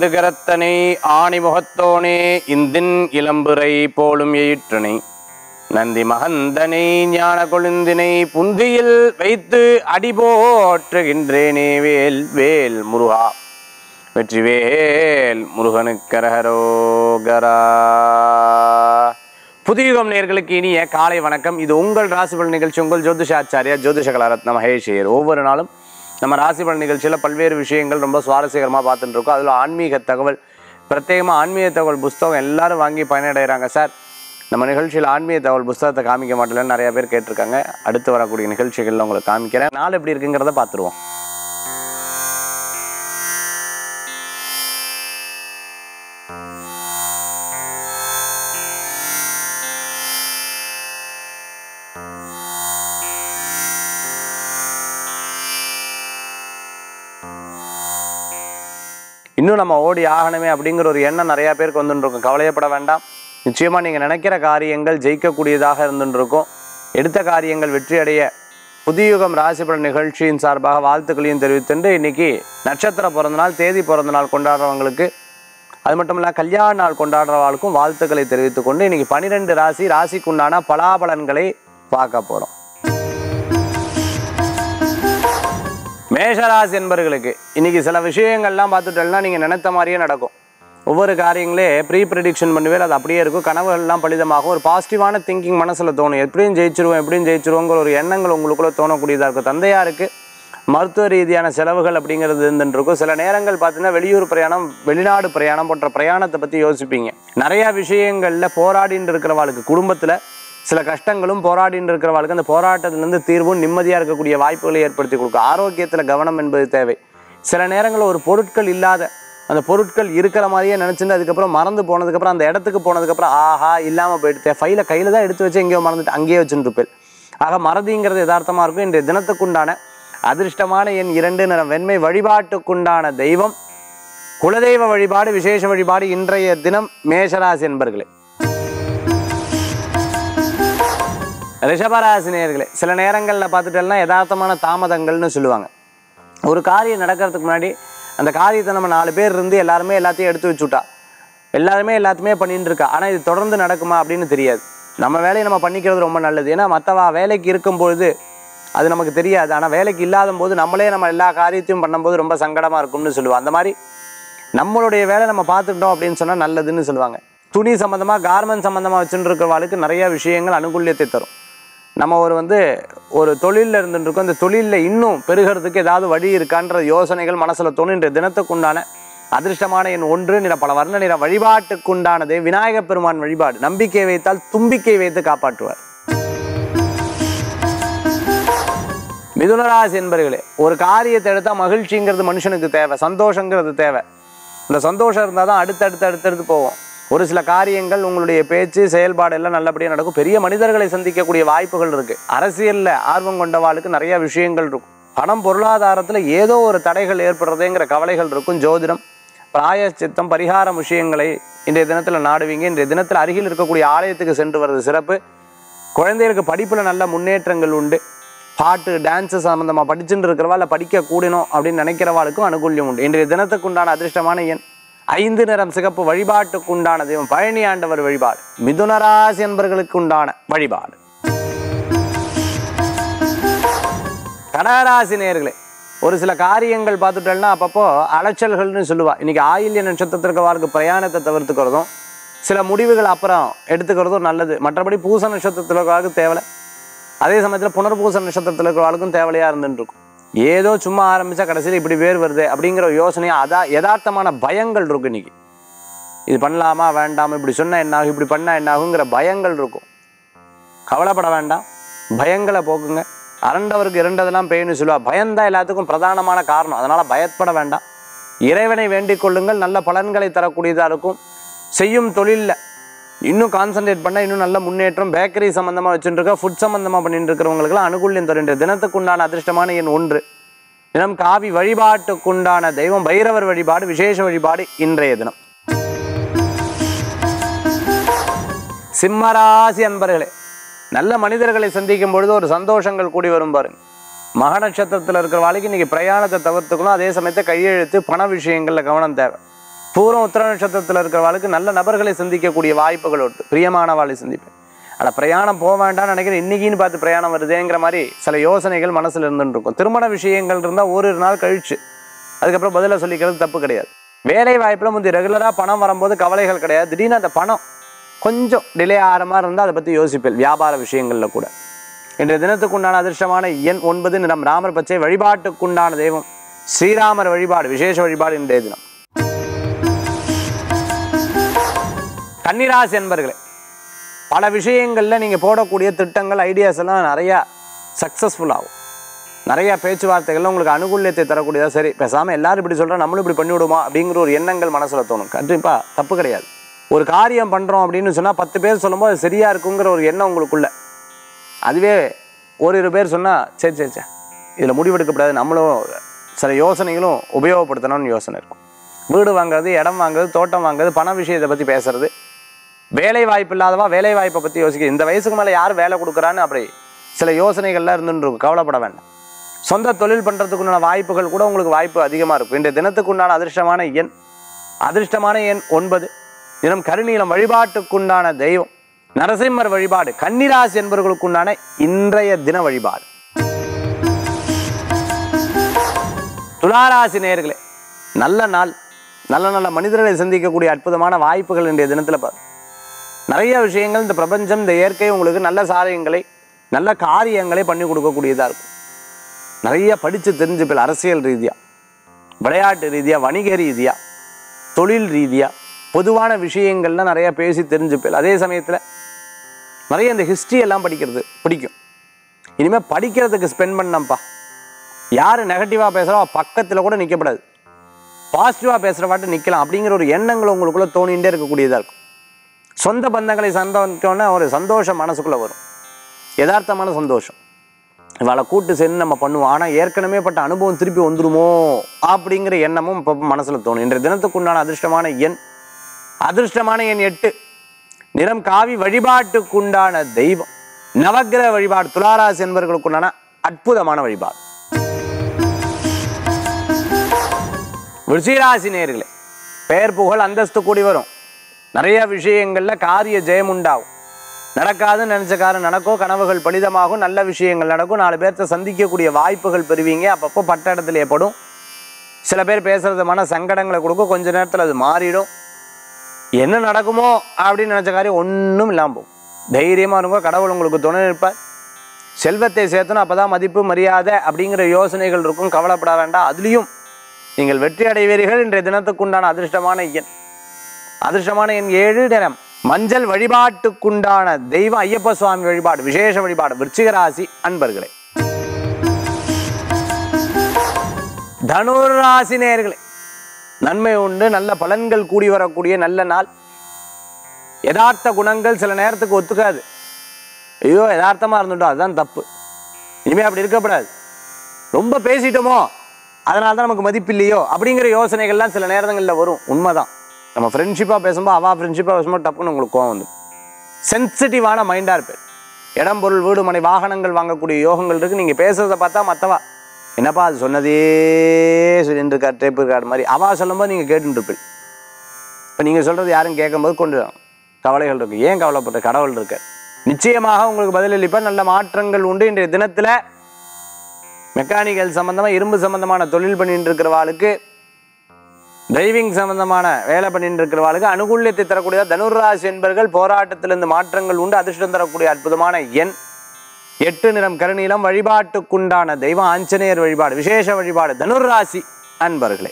ஐந்து கரத்தனை ஆணி முகத்தோனே இந்தின் இளம்புரை போலும் எயிற்றனை நந்தி மகந்தனை ஞான கொழுந்தினை புந்தியில் வைத்து அடிபோற்றுகின்றேனே வேல் வேல் முருகா வெற்றிவேல் முருகனுக்கரகரோகரா புதியுகம் நேர்களுக்கு இனிய காலை வணக்கம் இது உங்கள் ராசிபலன் நிகழ்ச்சி உங்கள் ஜோதிஷாச்சாரியா ஜோதிஷ கலாரத்ன மகேஷியர் ஒவ்வொரு நாளும் நம்ம ராசிபலன் நிகழ்ச்சியில் பல்வேறு விஷயங்கள் ரொம்ப சுவாரஸ்யகரமாக பார்த்துட்டு இருக்கோம் அதில் ஆன்மீக தகவல் பிரத்யேகமாக ஆன்மீக தகவல் புஸ்தகம் எல்லாரும் வாங்கி பயனடைகிறாங்க சார் நம்ம நிகழ்ச்சியில் ஆன்மீக தகவல் புஸ்தகத்தை காமிக்க மாட்டேன்னு நிறைய பேர் கேட்டிருக்காங்க அடுத்து வரக்கூடிய நிகழ்ச்சிகளில் உங்களுக்கு காமிக்கிறேன் நாள் எப்படி இருக்குங்கிறத பார்த்துருவோம் இன்னும் நம்ம ஓடி ஆகணுமே அப்படிங்கிற ஒரு எண்ணம் நிறைய பேருக்கு வந்துட்டு இருக்கும் கவலையப்பட வேண்டாம் நிச்சயமா நீங்க நினைக்கிற காரியங்கள் ஜெயிக்கக்கூடியதாக இருந்துட்டு இருக்கும் எடுத்த காரியங்கள் வெற்றி அடைய புதியுகம் ராசிபலன் நிகழ்ச்சியின் சார்பாக வாழ்த்துக்களையும் தெரிவித்துண்டு இன்னைக்கு நட்சத்திர பிறந்தநாள் தேதி பிறந்தநாள் கொண்டாடுறவங்களுக்கு அது மட்டும் இல்ல கல்யாண நாள் கொண்டாடுறவர்களுக்கும் வாழ்த்துக்களை தெரிவித்துக் கொண்டு இன்னைக்கு பனிரெண்டு ராசி ராசிக்குண்டான பலாபலன்களை பார்க்க போறோம் மேஷராசி என்பர்களுக்கு இன்னைக்கு சில விஷயங்கள்லாம் பார்த்துட்டோம்னா நீங்க நினைத்த மாதிரியே நடக்கும் ஒவ்வொரு காரியங்களே ப்ரீ ப்ரிடிக்ஷன் பண்ணுவேன் அது அப்படியே இருக்கும் கனவுகள்லாம் பலிதமாகும் ஒரு பாசிட்டிவான திங்கிங் மனசுல தோணும் எப்படியும் ஜெயிச்சிருவோம் எப்படியும் ஜெயிச்சிருவோங்கிற ஒரு எண்ணங்கள் உங்களுக்குள்ள தோணக்கூடியதாக இருக்கும் தந்தையாருக்கு மருத்துவ ரீதியான செலவுகள் அப்படிங்கிறது இருந்துட்டு இருக்கும் சில நேரங்கள் பார்த்தீங்கன்னா வெளியூர் பிரயாணம் வெளிநாடு பிரயாணம் போன்ற பிரயாணத்தை பற்றி யோசிப்பீங்க நிறையா விஷயங்களில் போராடின்னு இருக்கிறவாளுக்கு குடும்பத்தில் சில கஷ்டங்களும் போராடின்னு இருக்கிறவாளுக்கு அந்த போராட்டத்திலிருந்து தீர்வும் நிம்மதியாக இருக்கக்கூடிய வாய்ப்புகளை ஏற்படுத்தி கொடுக்கும் ஆரோக்கியத்தில் கவனம் என்பது தேவை சில நேரங்களில் ஒரு பொருட்கள் இல்லாத அந்த பொருட்கள் இருக்கிற மாதிரியே நினச்சிட்டு அதுக்கப்புறம் மறந்து போனதுக்கப்புறம் அந்த இடத்துக்கு போனதுக்கப்புறம் ஆஹா இல்லாமல் போயிடுத்தே ஃபைலை கையில் தான் எடுத்து வச்சு எங்கேயோ மறந்துட்டு அங்கேயே வச்சுட்டு இருப்பேன் ஆக மறதிங்கிறது யதார்த்தமாக இருக்கும் இன்றைய தினத்துக்குண்டான அதிர்ஷ்டமான எண் இரண்டு நிறம் வெண்மை வழிபாட்டுக்குண்டான தெய்வம் குலதெய்வ வழிபாடு விசேஷ வழிபாடு இன்றைய தினம் மேஷராசி என்பர்களே ரிஷபராசினியர்களே சில நேரங்களில் பார்த்துட்டோம்னா யதார்த்தமான தாமதங்கள்னு சொல்லுவாங்க ஒரு காரியம் நடக்கிறதுக்கு முன்னாடி அந்த காரியத்தை நம்ம நாலு பேர் இருந்து எல்லாருமே எல்லாத்தையும் எடுத்து வச்சுட்டா எல்லாருமே எல்லாத்தையுமே பண்ணிட்டு இருக்கா ஆனால் இது தொடர்ந்து நடக்குமா அப்படின்னு தெரியாது நம்ம வேலையை நம்ம பண்ணிக்கிறது ரொம்ப நல்லது ஏன்னா மற்றவா வேலைக்கு இருக்கும்பொழுது அது நமக்கு தெரியாது ஆனால் வேலைக்கு இல்லாத போது நம்மளே நம்ம எல்லா காரியத்தையும் பண்ணும்போது ரொம்ப சங்கடமாக இருக்கும்னு சொல்லுவாங்க அந்த மாதிரி நம்மளுடைய வேலை நம்ம பார்த்துட்டோம் அப்படின்னு சொன்னால் நல்லதுன்னு சொல்லுவாங்க துணி சம்மந்தமாக கார்மெண்ட் சம்மந்தமாக வச்சுட்டு இருக்கிறவாளுக்கு நிறைய விஷயங்கள் அனுகூல்யத்தை தரும் நம்ம ஒரு வந்து ஒரு தொழிலில் இருந்துட்டு இருக்கோம் இந்த தொழிலில் இன்னும் பெருகிறதுக்கு ஏதாவது வழி இருக்கான்ற யோசனைகள் மனசில் தோணும் இன்றைய தினத்துக்குண்டான அதிர்ஷ்டமான எண் ஒன்று நிற பல வர்ண நிற வழிபாட்டுக்குண்டானது விநாயகப் பெருமான் வழிபாடு நம்பிக்கை வைத்தால் தும்பிக்கை வைத்து காப்பாற்றுவார் மிதுனராசி என்பர்களே ஒரு காரியத்தை எடுத்தால் மகிழ்ச்சிங்கிறது மனுஷனுக்கு தேவை சந்தோஷங்கிறது தேவை இந்த சந்தோஷம் இருந்தால் தான் அடுத்தடுத்து அடுத்தடுத்து போவோம் ஒரு சில காரியங்கள் உங்களுடைய பேச்சு செயல்பாடு எல்லாம் நல்லபடியாக நடக்கும் பெரிய மனிதர்களை சந்திக்கக்கூடிய வாய்ப்புகள் இருக்கு அரசியலில் ஆர்வம் கொண்டவாளுக்கு நிறைய விஷயங்கள் இருக்கும் பணம் பொருளாதாரத்தில் ஏதோ ஒரு தடைகள் ஏற்படுறதுங்கிற கவலைகள் இருக்கும் ஜோதிடம் பிராயச்சித்தம் பரிகார விஷயங்களை இன்றைய தினத்தில் நாடுவீங்க இன்றைய தினத்தில் அருகில் இருக்கக்கூடிய ஆலயத்துக்கு சென்று வர்றது சிறப்பு குழந்தைகளுக்கு படிப்பில் நல்ல முன்னேற்றங்கள் உண்டு பாட்டு டான்ஸு சம்மந்தமாக படிச்சுட்டு இருக்கிறவா இல்லை படிக்க கூடணும் அப்படின்னு நினைக்கிறவாளுக்கும் அனுகூல்யம் உண்டு இன்றைய தினத்துக்குண்டான அதிர்ஷ்டமான எண் ஐந்து நிறம் சிகப்பு வழிபாட்டுக்குண்டான தெய்வம் பழனி ஆண்டவர் வழிபாடு மிதுனராசி என்பர்களுக்கு உண்டான வழிபாடு கடகராசி நேர்களே ஒரு சில காரியங்கள் பார்த்துட்டோம்னா அப்பப்போ அலைச்சல்கள்னு சொல்லுவா இன்னைக்கு ஆயில்ய நட்சத்திரத்திற்கு வாழ்க்கை பிரயாணத்தை தவிர்த்துக்கிறதும் சில முடிவுகள் அப்புறம் எடுத்துக்கிறதும் நல்லது மற்றபடி பூச நட்சத்திரத்தில் இருக்கிறவர்களுக்கு தேவை அதே சமயத்தில் புனர்பூச நட்சத்திரத்தில் இருக்கிறவர்களுக்கும் தேவையா இருந்துட்டு இருக்கும் ஏதோ சும்மா ஆரம்பிச்சா கடைசியில் இப்படி வேர் வருது அப்படிங்கிற ஒரு யோசனையா அதான் யதார்த்தமான பயங்கள் இருக்கும் இன்னைக்கு இது பண்ணலாமா வேண்டாமா இப்படி சொன்னா என்ன ஆகும் இப்படி பண்ணா என்ன ஆகுங்கிற பயங்கள் இருக்கும் கவலைப்பட வேண்டாம் பயங்களை போக்குங்க அரண்டவருக்கு இரண்டதெல்லாம் பேய்னு சொல்லுவா பயம்தான் எல்லாத்துக்கும் பிரதானமான காரணம் அதனால பயப்பட வேண்டாம் இறைவனை வேண்டிக் கொள்ளுங்கள் நல்ல பலன்களை தரக்கூடியதாக இருக்கும் செய்யும் தொழிலில் இன்னும் கான்சென்ட்ரேட் பண்ணால் இன்னும் நல்ல முன்னேற்றம் பேக்கரி சம்மந்தமாக வச்சுட்டு இருக்க ஃபுட் சம்மந்தமாக பண்ணிட்டு இருக்கிறவங்களுக்குலாம் அனுகூல்யம் தருகின்ற தினத்துக்குண்டான அதிர்ஷ்டமான எண் ஒன்று தினம் காவி வழிபாட்டுக்குண்டான தெய்வம் பைரவர் வழிபாடு விசேஷ வழிபாடு இன்றைய தினம் சிம்மராசி அன்பர்களே நல்ல மனிதர்களை சந்திக்கும் பொழுது ஒரு சந்தோஷங்கள் கூடி வரும் பாருங்க மக நட்சத்திரத்தில் இருக்கிற வாழ்க்கை இன்னைக்கு பிரயாணத்தை தவிர்த்துக்கணும் அதே சமயத்தை கையெழுத்து பண விஷயங்களில் கவனம் தேவை பூர்வம் உத்தர நட்சத்திரத்தில் இருக்கிறவாளுக்கு நல்ல நபர்களை சந்திக்கக்கூடிய வாய்ப்புகள் உண்டு பிரியமானவாளை சந்திப்பேன் ஆனால் பிரயாணம் போக வேண்டாம்னு நினைக்கிறேன் இன்னைக்குன்னு பார்த்து பிரயாணம் வருதேங்கிற மாதிரி சில யோசனைகள் மனசில் இருந்துட்டு இருக்கும் திருமண விஷயங்கள் இருந்தால் ஓரிரு நாள் கழிச்சு அதுக்கப்புறம் பதிலாக சொல்லிக்கிறது தப்பு கிடையாது வேலை வாய்ப்பில் முந்தைய ரெகுலராக பணம் வரும்போது கவலைகள் கிடையாது திடீர்னு அந்த பணம் கொஞ்சம் டிலே ஆகிற மாதிரி இருந்தால் அதை பற்றி யோசிப்பேன் வியாபார விஷயங்களில் கூட இன்றைய தினத்துக்குண்டான அதிர்ஷ்டமான எண் ஒன்பது நிறம் ராமர் பச்சை வழிபாட்டுக்குண்டான தெய்வம் ஸ்ரீராமர் வழிபாடு விசேஷ வழிபாடு இன்றைய தினம் கன்னிராசி என்பர்களே பல விஷயங்களில் நீங்கள் போடக்கூடிய திட்டங்கள் ஐடியாஸ் எல்லாம் நிறையா சக்ஸஸ்ஃபுல் ஆகும் நிறைய பேச்சுவார்த்தைகள்ல உங்களுக்கு அனுகூல்யத்தை தரக்கூடியதா சரி பேசாமல் எல்லாரும் இப்படி சொல்கிறோம் நம்மளும் இப்படி பண்ணிவிடுமா அப்படிங்கிற ஒரு எண்ணங்கள் மனசில் தோணும் கண்டிப்பாக தப்பு கிடையாது ஒரு காரியம் பண்ணுறோம் அப்படின்னு சொன்னால் பத்து பேர் சொல்லும்போது அது சரியாக இருக்குங்கிற ஒரு எண்ணம் உங்களுக்குள்ள அதுவே ஓரிரு பேர் சொன்னால் சரி சரி சரி இதில் முடிவெடுக்கப்படாது நம்மளும் சில யோசனைகளும் உபயோகப்படுத்தணும்னு யோசனை இருக்கும் வீடு வாங்குறது இடம் வாங்குறது தோட்டம் வாங்குறது பண விஷயத்தை பற்றி பேசுறது வேலை வாய்ப்பு இல்லாதவா வேலை வாய்ப்பை பற்றி யோசிக்க இந்த வயசுக்கு மேலே யார் வேலை கொடுக்குறான்னு அப்படி சில யோசனைகள்லாம் இருந்துட்டு இருக்கும் கவலைப்பட வேண்டாம் சொந்த தொழில் பண்ணுறதுக்குண்டான வாய்ப்புகள் கூட உங்களுக்கு வாய்ப்பு அதிகமாக இருக்கும் இன்றைய தினத்துக்குண்டான அதிர்ஷ்டமான எண் அதிர்ஷ்டமான எண் ஒன்பது தினம் கருநீலம் வழிபாட்டுக்குண்டான தெய்வம் நரசிம்மர் வழிபாடு கன்னிராசி என்பவர்களுக்குண்டான இன்றைய தின வழிபாடு துளாராசி நேயர்களே நல்ல நாள் நல்ல நல்ல மனிதர்களை சந்திக்கக்கூடிய அற்புதமான வாய்ப்புகள் இன்றைய தினத்தில் பாரு நிறைய விஷயங்கள் இந்த பிரபஞ்சம் இந்த இயற்கை உங்களுக்கு நல்ல சாரியங்களை நல்ல காரியங்களை பண்ணி கொடுக்கக்கூடியதாக இருக்கும் நிறைய படித்து தெரிஞ்சுப்பில் அரசியல் ரீதியாக விளையாட்டு ரீதியாக வணிக ரீதியாக தொழில் ரீதியாக பொதுவான விஷயங்கள்லாம் நிறைய பேசி தெரிஞ்சுப்பில் அதே சமயத்தில் நிறைய இந்த ஹிஸ்ட்ரி எல்லாம் படிக்கிறது பிடிக்கும் இனிமேல் படிக்கிறதுக்கு ஸ்பெண்ட் பண்ணப்பா யார் நெகட்டிவாக பேசுகிறோ பக்கத்தில் கூட நிற்கப்படாது பாசிட்டிவாக பேசுகிறவாட்டு நிற்கலாம் அப்படிங்கிற ஒரு எண்ணங்கள் உங்களுக்குள்ளே தோணிகிட்டே இருக்கக்கூடியதாக இருக்கும் சொந்த பந்தங்களை சந்தோஷம்னா ஒரு சந்தோஷம் மனசுக்குள்ளே வரும் யதார்த்தமான சந்தோஷம் இவளை கூட்டு சேர்ந்து நம்ம பண்ணுவோம் ஆனால் ஏற்கனவே பட்ட அனுபவம் திருப்பி வந்துருமோ அப்படிங்கிற எண்ணமும் இப்போ மனசில் தோணும் இன்றைய தினத்துக்குண்டான அதிர்ஷ்டமான எண் அதிர்ஷ்டமான எண் எட்டு நிறம் காவி வழிபாட்டுக்குண்டான தெய்வம் நவக்கிரக வழிபாடு துளாராசி என்பவர்களுக்குண்டான அற்புதமான வழிபாடு விருச்சிகராசி நேர்களே பெயர் புகழ் அந்தஸ்து கூடி வரும் நிறைய விஷயங்கள்ல காரிய ஜெயம் உண்டாகும் நடக்காதுன்னு நினைச்ச காரம் நடக்கும் கனவுகள் பலிதமாகும் நல்ல விஷயங்கள் நடக்கும் நாலு பேர்த்த சந்திக்கக்கூடிய வாய்ப்புகள் பெறுவீங்க அப்பப்போ பட்ட இடத்துல ஏற்படும் சில பேர் பேசுறது மன சங்கடங்களை கொடுக்கும் கொஞ்ச நேரத்தில் அது மாறிடும் என்ன நடக்குமோ அப்படின்னு நினச்ச காரியம் ஒன்றும் இல்லாமல் போகும் தைரியமாக இருங்கோ கடவுள் உங்களுக்கு துணை நிற்பார் செல்வத்தை சேர்த்தணும் அப்போ தான் மதிப்பு மரியாதை அப்படிங்கிற யோசனைகள் இருக்கும் கவலைப்பட வேண்டாம் அதுலேயும் நீங்கள் வெற்றி அடைவீர்கள் இன்றைய தினத்துக்குண்டான அதிர்ஷ்டமான எண் அதிர்ஷ்டமான எண் ஏழு நிறம் மஞ்சள் வழிபாட்டுக்குண்டான தெய்வம் ஐயப்ப சுவாமி வழிபாடு விசேஷ வழிபாடு விருச்சிக ராசி அன்பர்களே தனுர் ராசி நேயர்களே நன்மை உண்டு நல்ல பலன்கள் கூடி வரக்கூடிய நல்ல நாள் யதார்த்த குணங்கள் சில நேரத்துக்கு ஒத்துக்காது ஐயோ யதார்த்தமாக இருந்துட்டோம் அதுதான் தப்பு இனிமேல் அப்படி இருக்கக்கூடாது ரொம்ப பேசிட்டோமோ அதனால தான் நமக்கு மதிப்பு இல்லையோ அப்படிங்கிற யோசனைகள்லாம் சில நேரங்களில் வரும் உண்மைதான் நம்ம ஃப்ரெண்ட்ஷிப்பாக பேசும்போது அவா ஃப்ரெண்ட்ஷிப்பாக பேசும்போது டப்புன்னு உங்களுக்கு கோவம் வந்து சென்சிட்டிவான மைண்டாக இருப்பேன் இடம் பொருள் வீடு மனை வாகனங்கள் வாங்கக்கூடிய யோகங்கள் இருக்குது நீங்கள் பேசுகிறத பார்த்தா மற்றவா என்னப்பா அது சொன்னதே சொல்லிட்டு இருக்கார் டேப் இருக்கார் மாதிரி அவா சொல்லும்போது நீங்கள் கேட்டுட்டு இருப்பீள் இப்போ நீங்கள் சொல்கிறது யாரும் கேட்கும்போது கொண்டு வரணும். கவலைகள் இருக்குது ஏன் கவலைப்பட்ட கடவுள் இருக்க நிச்சயமாக உங்களுக்கு பதிலளிப்பார் நல்ல மாற்றங்கள் உண்டு இன்றைய தினத்தில் மெக்கானிக்கல் சம்பந்தமாக இரும்பு சம்பந்தமான தொழில் பண்ணிட்டு இருக்கிறவாளுக்கு டிரைவிங் சம்பந்தமான வேலை பண்ணிட்டு இருக்கிறவாளுக்கு அனுகூல்யத்தை தரக்கூடிய தனுர்ராசி என்பர்கள் போராட்டத்திலிருந்து மாற்றங்கள் உண்டு அதிர்ஷ்டம் தரக்கூடிய அற்புதமான எண் எட்டு நிறம் கருநீலம் வழிபாட்டுக்குண்டான தெய்வம் ஆஞ்சநேயர் வழிபாடு விசேஷ வழிபாடு தனுர்ராசி அன்பர்களே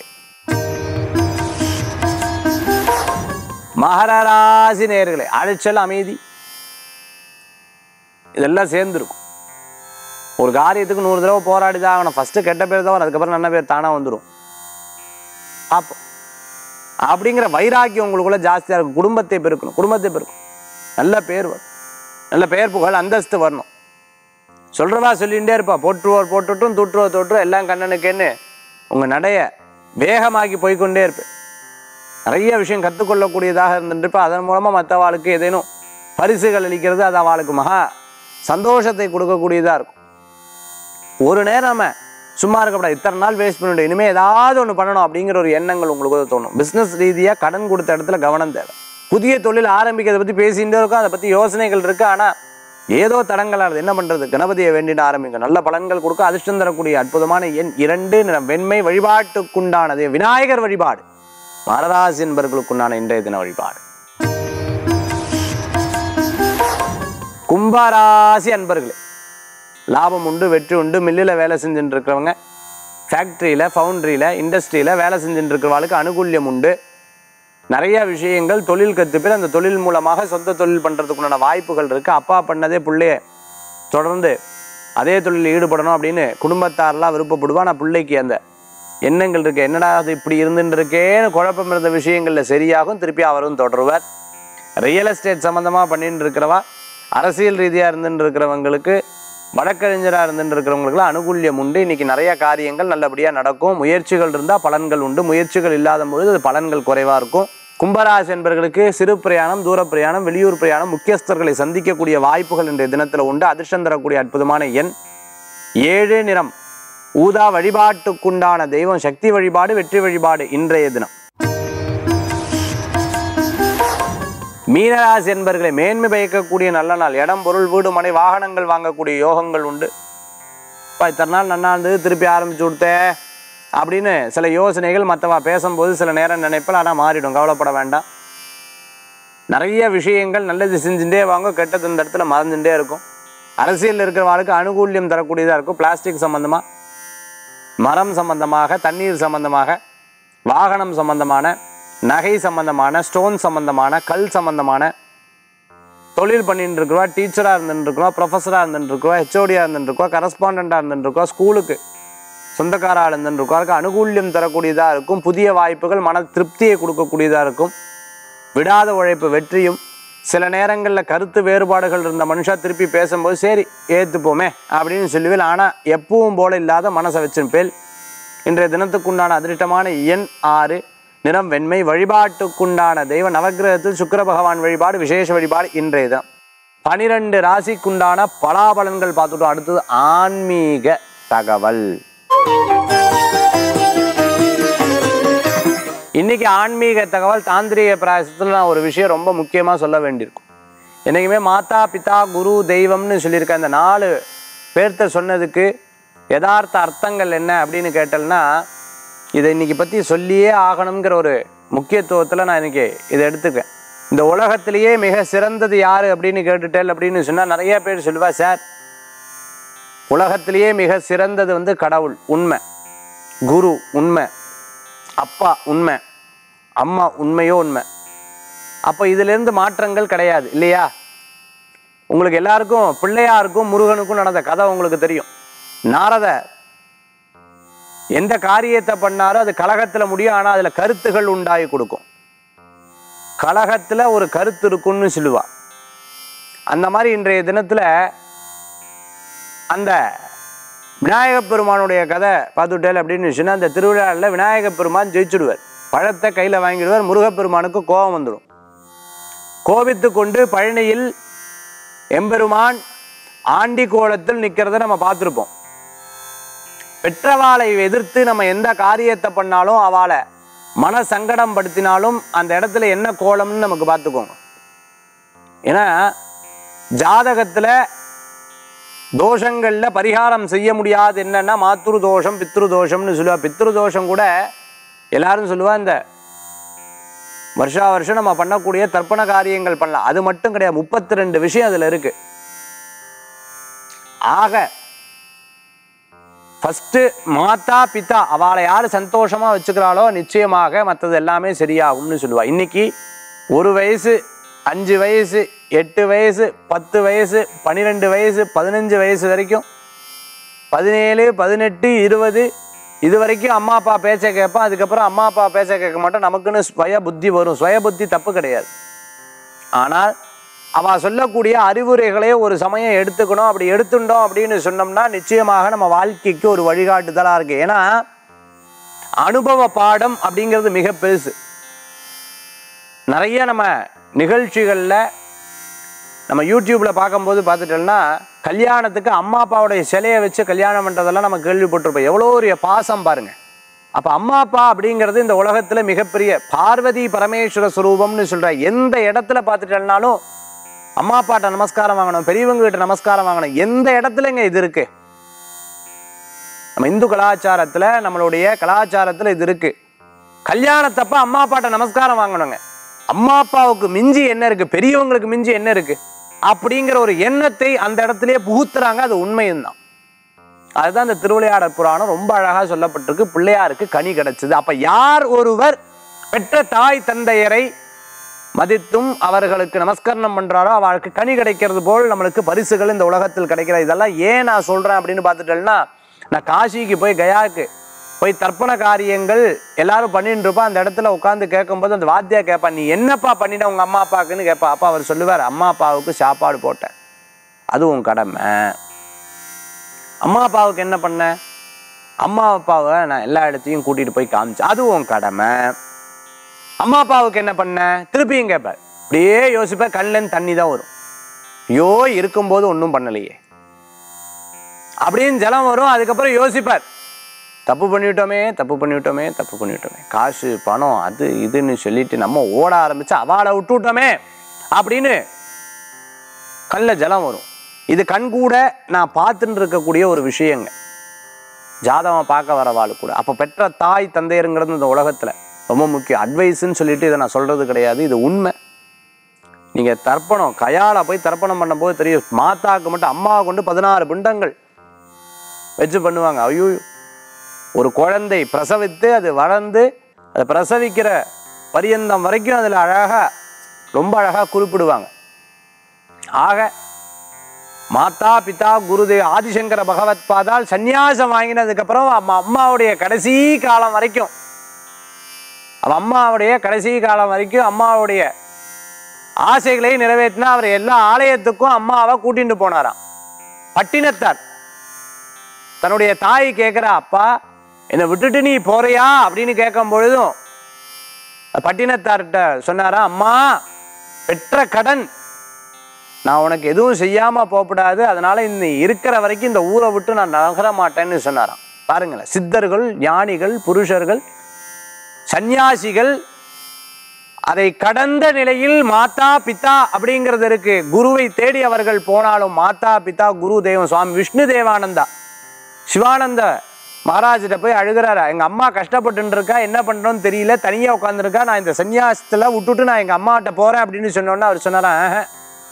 மகர ராசி நேயர்களே அழைச்சல் அமைதி இதெல்லாம் சேர்ந்துருக்கும் ஒரு காரியத்துக்கு நூறு தடவை போராடி தான் ஆகணும் ஃபஸ்ட்டு கெட்ட பேர் தான் வரும் அதுக்கப்புறம் நல்ல பேர் தானாக வந்துடும் பார்ப்போம் அப்படிங்கிற வைராக்கியம் உங்களுக்குள்ள ஜாஸ்தியாக இருக்கும் குடும்பத்தை பெருக்கணும் குடும்பத்தை பெருக்கணும் நல்ல பேர் வரும் நல்ல பெயர் புகழ் அந்தஸ்து வரணும் சொல்கிறவா சொல்லிகிட்டே இருப்பா போற்றுவோர் போட்டுட்டும் தூற்றுவோர் தோற்றும் எல்லாம் கண்ணனுக்கேன்னு உங்கள் நடைய வேகமாக்கி போய்க்கொண்டே இருப்பேன் நிறைய விஷயம் கற்றுக்கொள்ளக்கூடியதாக இருந்துருப்பா அதன் மூலமாக மற்றவாளுக்கு ஏதேனும் பரிசுகள் அளிக்கிறது அது அவளுக்கு மகா சந்தோஷத்தை கொடுக்கக்கூடியதாக இருக்கும் ஒரு நேரம் நம்ம சும்மா இருக்கக்கூடாது இத்தனை நாள் வேஸ்ட் பண்ணிவிட்டு இனிமேல் ஏதாவது ஒன்று பண்ணணும் அப்படிங்கிற ஒரு எண்ணங்கள் உங்களுக்கு தோணும் பிஸ்னஸ் ரீதியாக கடன் கொடுத்த இடத்துல கவனம் தேவை புதிய தொழில் ஆரம்பிக்கிறத பற்றி பேசிகிட்டே இருக்கும் அதை பற்றி யோசனைகள் இருக்குது ஆனால் ஏதோ தடங்களானது என்ன பண்ணுறது கணபதியை வேண்டிட்டு ஆரம்பிங்க நல்ல பலன்கள் கொடுக்க அதிர்ஷ்டம் தரக்கூடிய அற்புதமான எண் இரண்டு நிறம் வெண்மை வழிபாட்டுக்குண்டானது விநாயகர் வழிபாடு மரராசி என்பவர்களுக்குண்டான இன்றைய தின வழிபாடு கும்பராசி அன்பர்களே லாபம் உண்டு வெற்றி உண்டு மில்லில் வேலை செஞ்சுட்டு இருக்கிறவங்க ஃபேக்ட்ரியில் ஃபவுண்ட்ரியில் இண்டஸ்ட்ரியில் வேலை செஞ்சுட்டு இருக்கிறவங்களுக்கு அனுகூல்யம் உண்டு நிறைய விஷயங்கள் தொழில் கற்றுப்பேர் அந்த தொழில் மூலமாக சொந்த தொழில் பண்ணுறதுக்குண்டான வாய்ப்புகள் இருக்குது அப்பா பண்ணதே பிள்ளைய தொடர்ந்து அதே தொழிலில் ஈடுபடணும் அப்படின்னு குடும்பத்தாரெலாம் விருப்பப்படுவா நான் பிள்ளைக்கு அந்த எண்ணங்கள் இருக்கு என்னடா அது இப்படி இருந்துட்டு இருக்கேன்னு குழப்பம் இருந்த விஷயங்களில் சரியாகும் திருப்பி அவரும் தொடருவார் ரியல் எஸ்டேட் சம்மந்தமாக பண்ணிட்டு இருக்கிறவா அரசியல் ரீதியாக இருந்துட்டு இருக்கிறவங்களுக்கு வழக்கறிஞராக இருந்துட்டு இருக்கிறவங்களுக்குலாம் அனுகூல்யம் உண்டு இன்னைக்கு நிறைய காரியங்கள் நல்லபடியாக நடக்கும் முயற்சிகள் இருந்தால் பலன்கள் உண்டு முயற்சிகள் இல்லாத பொழுது அது பலன்கள் குறைவாக இருக்கும் கும்பராசி என்பவர்களுக்கு சிறு பிரயாணம் தூர பிரயாணம் வெளியூர் பிரயாணம் முக்கியஸ்தர்களை சந்திக்கக்கூடிய வாய்ப்புகள் இன்றைய தினத்தில் உண்டு அதிர்ஷ்டம் தரக்கூடிய அற்புதமான எண் ஏழு நிறம் ஊதா வழிபாட்டுக்குண்டான தெய்வம் சக்தி வழிபாடு வெற்றி வழிபாடு இன்றைய தினம் மீனராசி என்பர்களை மேன்மை பயக்கக்கூடிய நல்ல நாள் இடம் பொருள் வீடு மனை வாகனங்கள் வாங்கக்கூடிய யோகங்கள் உண்டு இப்போ இத்தனை நாள் நன்னா இருந்தது திருப்பி ஆரம்பிச்சு கொடுத்தே அப்படின்னு சில யோசனைகள் மற்றவா பேசும்போது சில நேரம் நினைப்பல் ஆனால் மாறிடும் கவலைப்பட வேண்டாம் நிறைய விஷயங்கள் நல்லது செஞ்சுட்டே வாங்க கெட்டது இந்த இடத்துல மறந்துட்டே இருக்கும் அரசியலில் இருக்கிறவங்களுக்கு அனுகூல்யம் தரக்கூடியதாக இருக்கும் பிளாஸ்டிக் சம்மந்தமாக மரம் சம்பந்தமாக தண்ணீர் சம்பந்தமாக வாகனம் சம்பந்தமான நகை சம்பந்தமான ஸ்டோன் சம்பந்தமான கல் சம்பந்தமான தொழில் பண்ணிட்டு இருக்கிறவா டீச்சராக இருந்துட்டு இருக்கிறோம் ப்ரொஃபஸராக இருந்துட்டு இருக்கோம் ஹெச்ஓடியாக இருந்துட்டு இருக்கோம் கரஸ்பாண்டாக இருந்துட்டு இருக்கோம் ஸ்கூலுக்கு சொந்தக்காராக இருந்துட்டு இருக்கோம் அதுக்கு அனுகூல்யம் தரக்கூடியதாக இருக்கும் புதிய வாய்ப்புகள் மன திருப்தியை கொடுக்கக்கூடியதாக இருக்கும் விடாத உழைப்பு வெற்றியும் சில நேரங்களில் கருத்து வேறுபாடுகள் இருந்த மனுஷா திருப்பி பேசும்போது சரி ஏற்றுப்போமே அப்படின்னு சொல்லுவேன் ஆனால் எப்பவும் போல இல்லாத மனசை வச்சிருப்பேன் இன்றைய தினத்துக்குண்டான அதிர்ஷ்டமான எண் ஆறு நிறம் வெண்மை வழிபாட்டுக்குண்டான தெய்வ நவக்கிரகத்தில் சுக்கிர பகவான் வழிபாடு விசேஷ வழிபாடு இன்றைய தினம் பனிரெண்டு ராசிக்குண்டான பலாபலன்கள் பார்த்துட்டோம் அடுத்தது ஆன்மீக தகவல் இன்னைக்கு ஆன்மீக தகவல் தாந்திரிக பிராயசத்தில் நான் ஒரு விஷயம் ரொம்ப முக்கியமாக சொல்ல வேண்டியிருக்கும் என்றைக்குமே மாதா பிதா குரு தெய்வம்னு சொல்லியிருக்க இந்த நாலு பேர்த்த சொன்னதுக்கு யதார்த்த அர்த்தங்கள் என்ன அப்படின்னு கேட்டேன்னா இதை இன்னைக்கு பற்றி சொல்லியே ஆகணுங்கிற ஒரு முக்கியத்துவத்தில் நான் இன்னைக்கு இதை எடுத்துக்கேன் இந்த உலகத்திலேயே மிக சிறந்தது யார் அப்படின்னு கேட்டுட்டேன் அப்படின்னு சொன்னால் நிறைய பேர் சொல்லுவா சார் உலகத்திலேயே மிக சிறந்தது வந்து கடவுள் உண்மை குரு உண்மை அப்பா உண்மை அம்மா உண்மையோ உண்மை அப்போ இதிலிருந்து மாற்றங்கள் கிடையாது இல்லையா உங்களுக்கு எல்லாருக்கும் பிள்ளையாருக்கும் முருகனுக்கும் நடந்த கதை உங்களுக்கு தெரியும் நாரத எந்த காரியத்தை பண்ணாரோ அது கலகத்தில் முடியும் ஆனால் அதில் கருத்துகள் உண்டாகி கொடுக்கும் கலகத்தில் ஒரு கருத்து இருக்குன்னு சொல்லுவா அந்த மாதிரி இன்றைய தினத்தில் அந்த விநாயகப் பெருமானுடைய கதை பார்த்துட்டேல் அப்படின்னு சொன்னால் அந்த திருவிழாவில் விநாயகப் பெருமான் ஜெயிச்சுடுவார் பழத்தை கையில் வாங்கிடுவார் முருகப்பெருமானுக்கு கோபம் வந்துடும் கோபித்து கொண்டு பழனியில் எம்பெருமான் ஆண்டி கோலத்தில் நிற்கிறத நம்ம பார்த்துருப்போம் பெற்றவாளை எதிர்த்து நம்ம எந்த காரியத்தை பண்ணாலும் அவளை மன சங்கடம் படுத்தினாலும் அந்த இடத்துல என்ன கோலம்னு நமக்கு பார்த்துக்கோங்க ஏன்னா ஜாதகத்தில் தோஷங்கள்ல பரிகாரம் செய்ய முடியாது என்னன்னா மாத்ரு தோஷம் பித்ரு தோஷம்னு சொல்லுவா பித்ரு தோஷம் கூட எல்லாரும் சொல்லுவா இந்த வருஷா வருஷம் நம்ம பண்ணக்கூடிய தர்ப்பண காரியங்கள் பண்ணலாம் அது மட்டும் கிடையாது முப்பத்தி ரெண்டு விஷயம் அதுல இருக்கு ஆக ஃபஸ்ட்டு மாதா பிதா அவளை யார் சந்தோஷமா வச்சுக்கிறாளோ நிச்சயமாக மற்றது எல்லாமே சரியாகும்னு சொல்லுவா இன்னைக்கு ஒரு வயசு அஞ்சு வயசு எட்டு வயசு பத்து வயசு பன்னிரெண்டு வயசு பதினஞ்சு வயசு வரைக்கும் பதினேழு பதினெட்டு இருபது இது வரைக்கும் அம்மா அப்பா பேச்சை கேட்போம் அதுக்கப்புறம் அம்மா அப்பா பேச்சை கேட்க மாட்டோம் நமக்குன்னு சுய புத்தி வரும் சுய புத்தி தப்பு கிடையாது ஆனால் அவ சொல்லக்கூடிய அறிவுரைகளை ஒரு சமயம் எடுத்துக்கணும் அப்படி எடுத்துட்டோம் அப்படின்னு சொன்னோம்னா நிச்சயமாக நம்ம வாழ்க்கைக்கு ஒரு வழிகாட்டுதலாக இருக்கு ஏன்னா அனுபவ பாடம் அப்படிங்கிறது மிக பெருசு நிறைய நம்ம நிகழ்ச்சிகளில் நம்ம யூடியூப்பில் பார்க்கும்போது பார்த்துட்டோம்னா கல்யாணத்துக்கு அம்மா அப்பாவுடைய சிலையை வச்சு கல்யாணம் பண்ணுறதெல்லாம் நம்ம கேள்விப்பட்டிருப்போம் எவ்வளோ ஒரு பாசம் பாருங்க அப்போ அம்மா அப்பா அப்படிங்கிறது இந்த உலகத்தில் மிகப்பெரிய பார்வதி பரமேஸ்வர சுரூபம்னு சொல்கிற எந்த இடத்துல பார்த்துட்டோம்னாலும் அம்மா அப்பாட்ட நமஸ்காரம் வாங்கணும் பெரியவங்க கிட்ட நமஸ்காரம் வாங்கணும் எந்த இடத்துலங்க இது இருக்கு நம்ம இந்து கலாச்சாரத்தில் நம்மளுடைய கலாச்சாரத்தில் இது இருக்கு கல்யாணத்தப்ப அம்மா அப்பாட்ட நமஸ்காரம் வாங்கணுங்க அம்மா அப்பாவுக்கு மிஞ்சி என்ன இருக்கு பெரியவங்களுக்கு மிஞ்சி என்ன இருக்கு அப்படிங்கிற ஒரு எண்ணத்தை அந்த இடத்துலயே புகுத்துறாங்க அது உண்மையும் தான் அதுதான் இந்த திருவிளையாடற் புராணம் ரொம்ப அழகா சொல்லப்பட்டிருக்கு பிள்ளையாருக்கு கனி கிடைச்சது அப்ப யார் ஒருவர் பெற்ற தாய் தந்தையரை மதித்தும் அவர்களுக்கு நமஸ்கரணம் பண்றாரோ அவளுக்கு கனி கிடைக்கிறது போல் நம்மளுக்கு பரிசுகள் இந்த உலகத்தில் கிடைக்கிறது இதெல்லாம் ஏன் நான் சொல்றேன் அப்படின்னு பார்த்துட்டேன்னா நான் காசிக்கு போய் கயாவுக்கு போய் தர்ப்பண காரியங்கள் எல்லாரும் பண்ணிட்டு இருப்பா அந்த இடத்துல உட்காந்து கேட்கும்போது அந்த வாத்தியா கேட்பா நீ என்னப்பா பண்ணிட்ட உங்க அம்மா அப்பாவுக்குன்னு கேட்பா அப்பா அவர் சொல்லுவார் அம்மா அப்பாவுக்கு சாப்பாடு போட்டேன் அது உன் கடமை அம்மா அப்பாவுக்கு என்ன பண்ண அம்மா அப்பாவை நான் எல்லா இடத்தையும் கூட்டிட்டு போய் காமிச்சேன் அது உன் கடமை அம்மா அப்பாவுக்கு என்ன பண்ண திருப்பியும் கேட்பார் அப்படியே யோசிப்பேன் கண்ணிலேருந்து தண்ணி தான் வரும் ஐயோ இருக்கும்போது ஒன்றும் பண்ணலையே அப்படின்னு ஜலம் வரும் அதுக்கப்புறம் யோசிப்பார் தப்பு பண்ணிவிட்டோமே தப்பு பண்ணிவிட்டோமே தப்பு பண்ணிவிட்டோமே காசு பணம் அது இதுன்னு சொல்லிட்டு நம்ம ஓட ஆரம்பிச்சு அவாளை விட்டு விட்டோமே அப்படின்னு கண்ணில் ஜலம் வரும் இது கண் கூட நான் பார்த்துட்டு இருக்கக்கூடிய ஒரு விஷயங்க ஜாதகம் பார்க்க வரவாள் கூட அப்போ பெற்ற தாய் தந்தையருங்கிறது இந்த உலகத்தில் ரொம்ப முக்கியம் அட்வைஸ்ன்னு சொல்லிட்டு இதை நான் சொல்கிறது கிடையாது இது உண்மை நீங்கள் தர்ப்பணம் கயால போய் தர்ப்பணம் பண்ணும்போது தெரியும் மாதாவுக்கு மட்டும் அம்மாவை கொண்டு பதினாறு பிண்டங்கள் வச்சு பண்ணுவாங்க ஐயோ ஒரு குழந்தை பிரசவித்து அது வளர்ந்து அதை பிரசவிக்கிற பரியந்தம் வரைக்கும் அதில் அழகாக ரொம்ப அழகாக குறிப்பிடுவாங்க ஆக மாதா பிதா குருதேவ் ஆதிசங்கர பகவத் பாதால் சந்நியாசம் வாங்கினதுக்கப்புறம் அம்மா அம்மாவுடைய கடைசி காலம் வரைக்கும் அவ அம்மாவுடைய கடைசி காலம் வரைக்கும் அம்மாவுடைய ஆசைகளை நிறைவேற்றினா அவர் எல்லா ஆலயத்துக்கும் அம்மாவை கூட்டிட்டு போனாராம் பட்டினத்தார் தன்னுடைய தாய் கேட்குறா அப்பா என்னை விட்டுட்டு நீ போறியா அப்படின்னு கேட்கும் பொழுதும் பட்டினத்தார்கிட்ட சொன்னாரா அம்மா பெற்ற கடன் நான் உனக்கு எதுவும் செய்யாம போகக்கூடாது அதனால இந்த இருக்கிற வரைக்கும் இந்த ஊரை விட்டு நான் நகர மாட்டேன்னு சொன்னாராம் பாருங்களேன் சித்தர்கள் ஞானிகள் புருஷர்கள் சந்நியாசிகள் அதை கடந்த நிலையில் மாதா பிதா அப்படிங்கிறது இருக்கு குருவை தேடி அவர்கள் போனாலும் மாதா பிதா குரு தெய்வம் சுவாமி விஷ்ணு தேவானந்தா சிவானந்த மகாராஜிட்ட போய் அழுகிறாரா எங்க அம்மா கஷ்டப்பட்டு இருக்கா என்ன பண்றோம்னு தெரியல தனியா உட்காந்துருக்கா நான் இந்த சன்னியாசத்துல விட்டுட்டு நான் எங்க அம்மாட்ட போறேன் அப்படின்னு சொன்னோன்னா அவர் சொன்னாரா "ஆஹா,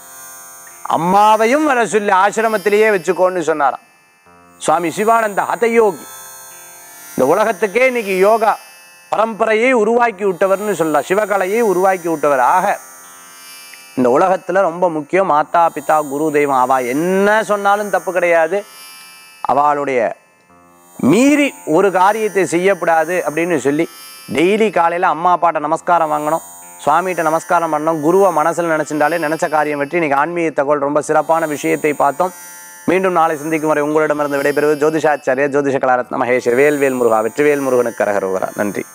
அம்மாவையும் வர சொல்லி ஆசிரமத்திலேயே வச்சுக்கோன்னு சொன்னாராம் சுவாமி சிவானந்த ஹதயோகி இந்த உலகத்துக்கே இன்னைக்கு யோகா பரம்பரையை உருவாக்கி விட்டவர்னு சொல்லலாம் சிவகலையை உருவாக்கி விட்டவர் ஆக இந்த உலகத்துல ரொம்ப முக்கியம் மாதா பிதா குரு தெய்வம் அவா என்ன சொன்னாலும் தப்பு கிடையாது அவளுடைய மீறி ஒரு காரியத்தை செய்யக்கூடாது அப்படின்னு சொல்லி டெய்லி காலையில் அம்மா அப்பாட்ட நமஸ்காரம் வாங்கணும் சுவாமிகிட்ட நமஸ்காரம் பண்ணணும் குருவை மனசில் நினச்சிட்டாலே நினச்ச காரியம் வெற்றி இன்னைக்கு ஆன்மீக தகவல் ரொம்ப சிறப்பான விஷயத்தை பார்த்தோம் மீண்டும் நாளை சந்திக்கும் வரை உங்களிடமிருந்து விடைபெறுவது ஜோதிஷாச்சாரிய ஜோதிஷ கலாரத்ன மகேஷ் வேல்வேல் முருகா வெற்றிவேல் முருகனுக்கு கரகரோகரா நன்றி